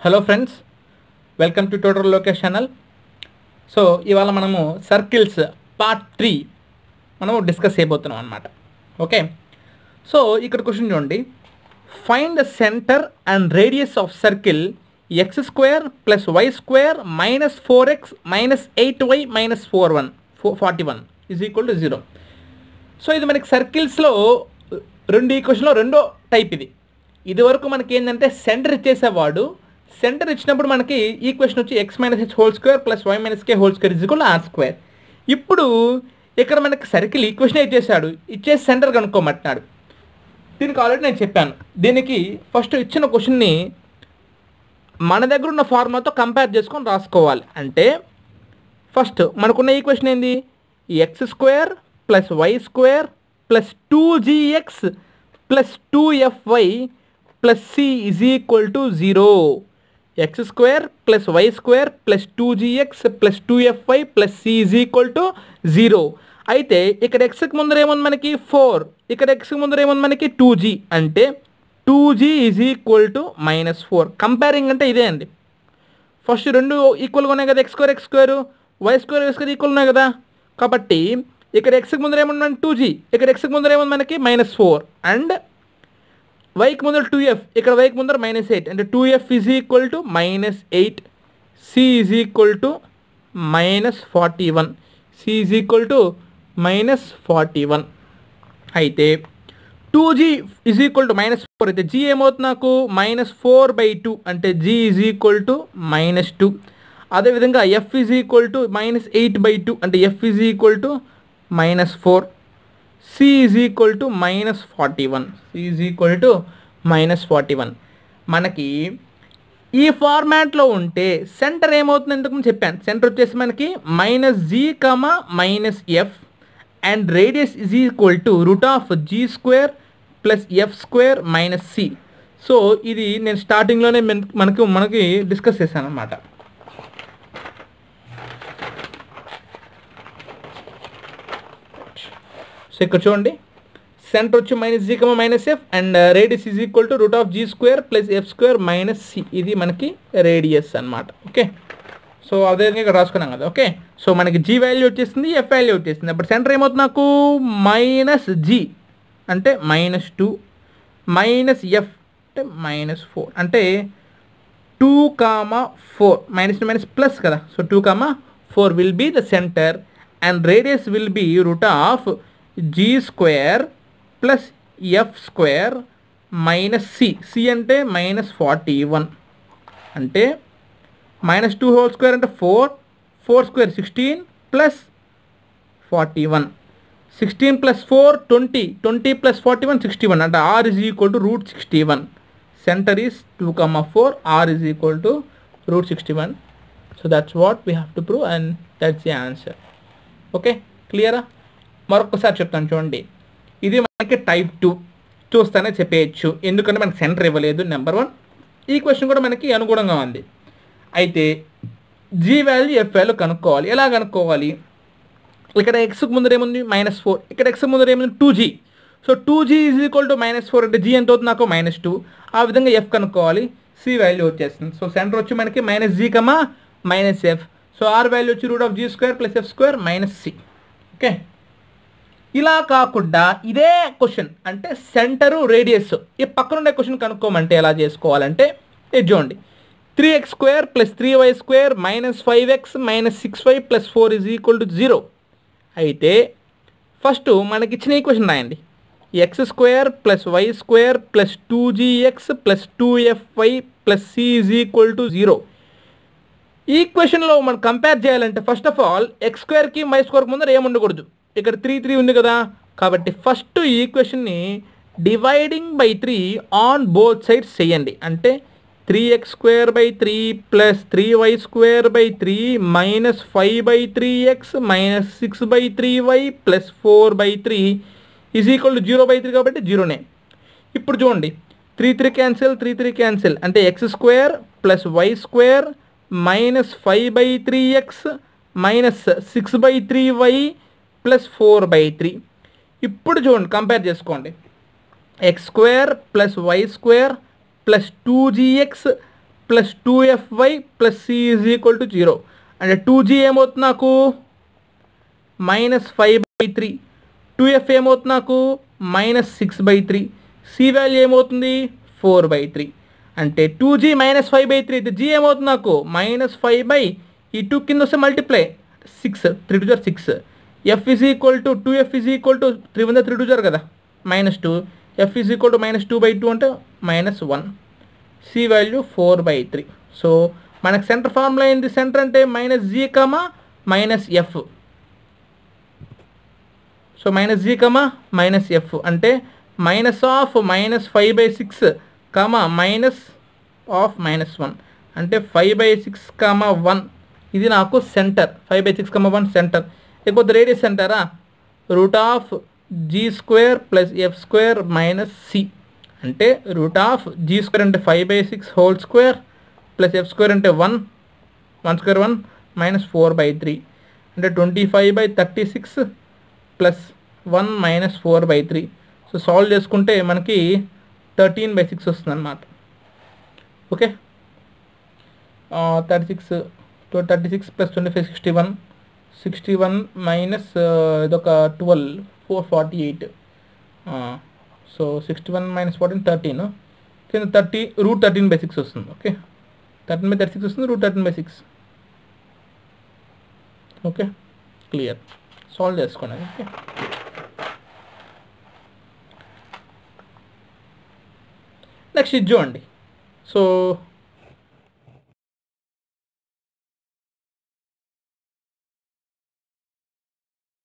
hello friends welcome to total Lokesh channel so ఇవాళ మనము circles part three మనము discuss చేయబోతున్నాం అనమాట ఓకే సో ఇక్కడ క్వశ్చన్ చూడండి find the centre and radius of circle x square plus y square minus four x minus eight y minus four one four forty one is equal to zero so ఇది మనకి సర్కిల్స్లో రెండు ఈక్వేషన్లో రెండో type ఇది ఇది వరకు మనకి ఏంటంటే సెంటర్ ఇచ్చేసేవాడు సెంటర్ ఇచ్చినప్పుడు మనకి ఈక్వేషన్ వచ్చి x minus h whole square plus y minus k whole square is equal r square ఇప్పుడు ఇక్కడ మనకి సర్కిల్ ఈక్వేషన్ ఇచ్చేసాడు ఇచ్చేసి సెంటర్ కనుక్కోమంటున్నాడు దీనికి ఆల్రెడీ నేను చెప్పాను దీనికి ఫస్ట్ ఇచ్చిన క్వశ్చన్ని మన దగ్గర ఉన్న ఫార్ములాతో కంపేర్ చేసుకొని రాసుకోవాలి అంటే ఫస్ట్ మనకున్న ఈక్వేషన్ ఏంది x square plus y square plus two g x plus two f y plus c is equal to zero x square plus y square plus two g x plus two f y plus c is equal to zero అయితే ఇక్కడ ఎక్స్కి ముందర ఏముంది మనకి four ఇక్కడ ఎక్స్కి ముందర ఏముంది మనకి two g అంటే two g is equal to minus four comparing అంటే ఇదే అండి ఫస్ట్ రెండు ఈక్వల్గా ఉన్నాయి కదా x square x square y square y square equal ఉన్నాయి కదా కాబట్టి ఇక్కడ ఎక్స్కి ముందర ఏముంది టూ జీ ఇక్కడ ఎక్స్కి ముందర ఏముంది మనకి మైనస్ ఫోర్ అండ్ వైకి ముందర టూ ఎఫ్ ఇక్కడ వైకి ముందర మైనస్ ఎయిట్ అంటే two f is equal to minus eight c is equal to minus forty one c is equal to minus forty one అయితే two g is equal to minus four అయితే g ఏమవుతుంది నాకు minus four by two అంటే g is equal to minus two అదేవిధంగా f is equal to minus eight by two అంటే f is equal to minus four c is equal to minus forty one c is equal to minus forty one మనకి ఈ ఫార్మాట్లో ఉంటే centre ఏమవుతుంది ఎందుకు చెప్పాను centre వచ్చేసి మనకి minus g comma minus f and radius is equal to root of g square plus f square minus c so ఇది నేను స్టార్టింగ్లోనే మనకి మనకి డిస్కస్ చేశాను అనమాట సో ఇక్కడ చూడండి సెంటర్ వచ్చి minus g comma minus f and radius is equal to root of g square plus f square minus c ఇది మనకి రేడియస్ అనమాట ఓకే సో అదేవిధంగా ఇక్కడ రాసుకున్నాం కదా ఓకే సో మనకి జీ వాల్యూ వచ్చేసింది ఎఫ్ వాల్యూ వచ్చేసింది అప్పుడు సెంటర్ ఏమవుతుంది నాకు మైనస్ జీ అంటే మైనస్ టూ మైనస్ ఎఫ్ అంటే మైనస్ ఫోర్ అంటే two comma four minus minus plus కదా so two comma four will be the centre and radius will be root of g square plus f square minus c c అంటే minus forty one అంటే minus two whole square అంటే four four square sixteen plus forty one sixteen plus four twenty twenty plus forty one sixty one అంటే r is equal to root sixty one centre is two comma four r is equal to root sixty one so that's what we have to prove and that's the answer okay క్లియరా మరొకసారి చెప్తాను చూడండి ఇది మనకి type two చూస్తానే చెప్పేయచ్చు ఎందుకంటే మనకి centre ఇవ్వలేదు నెంబర్ వన్ ఈ క్వశ్చన్ కూడా మనకి అనుగుణంగా ఉంది అయితే జీ వాల్యూ ఎఫ్ వాల్యూ కనుక్కోవాలి ఎలా కనుక్కోవాలి ఇక్కడ ఎక్స్కి ముందర ఏముంది మైనస్ ఫోర్ ఇక్కడ ఎక్స్ ముందర ఏముంది two g so two g is equal to minus four అంటే జీ ఎంత అవుతుంది నాకు మైనస్ టూ ఆ విధంగా ఎఫ్ కనుక్కోవాలి సి వాల్యూ వచ్చేస్తుంది సో సెంటర్ వచ్చి మనకి minus g comma minus f so r value వచ్చి root of g square plus f square minus c okay ఇలా కాకుండా ఇదే క్వశ్చన్ అంటే సెంటరు రేడియస్ ఈ పక్కన ఉండే క్వశ్చన్ కనుక్కోమంటే ఎలా చేసుకోవాలంటే ఇది చూడండి three x square plus three y square minus five x minus six y plus four is equal to zero అయితే ఫస్ట్ మనకి ఇచ్చిన ఈక్వేషన్ రాయండి x square plus y square plus two g x plus two f y plus c is equal to zero ఈక్వేషన్లో మనం compare చేయాలంటే first of all x స్క్వేర్కి y స్క్వేర్కి ముందర ఏముండకూడదు ఇక్కడ త్రీ త్రీ ఉంది కదా కాబట్టి ఫస్ట్ ఈ ఈక్వేషన్ని dividing by three on both sides చేయండి అంటే three x square by three plus three y square by three minus five by three x minus six by three y plus four by three is equal to zero by three కాబట్టి జీరోనే ఇప్పుడు చూడండి three three cancel three three cancel అంటే x square plus y square minus five by three x minus six by three y plus four by three ఇప్పుడు చూడండి compare చేసుకోండి x square plus y square plus two g x plus two f y plus c is equal to zero అంటే two g ఏమవుతుంది నాకు minus five by three two f ఏమవుతుంది నాకు minus six by three c value ఏమవుతుంది four by three అంటే two g minus five by three అయితే g ఏమవుతుంది నాకు మైనస్ ఫైవ్ బై ఈ టూ కింద వస్తే multiply six three two jar six f is equal to two f is equal to three one three two జార్ కదా minus two f is equal to minus two by two అంటే minus one c value four by three so మనకు centre formula ఏంది centre అంటే minus g comma minus f so minus g comma minus f అంటే minus of minus five by six comma minus of minus one అంటే five by six comma one ఇది నాకు centre five by six comma one centre ఇకపోతే radius సెంటరా root of g square plus f square minus c అంటే root of g square అంటే five by six whole square plus f square అంటే one one square one minus four by three అంటే twenty five by thirty six plus one minus four by three so solve చేసుకుంటే మనకి thirteen by six వస్తుంది అనమాట okay thirty six thirty six plus twenty five sixty one sixty one minus ఇదొక twelve four forty eight so sixty one minus fourteen thirteen కింద thirty root thirteen by six వస్తుంది okay thirteen by thirty six వస్తుంది root thirteen by six okay clear solve చేసుకోండి okay next ఇది చూడండి so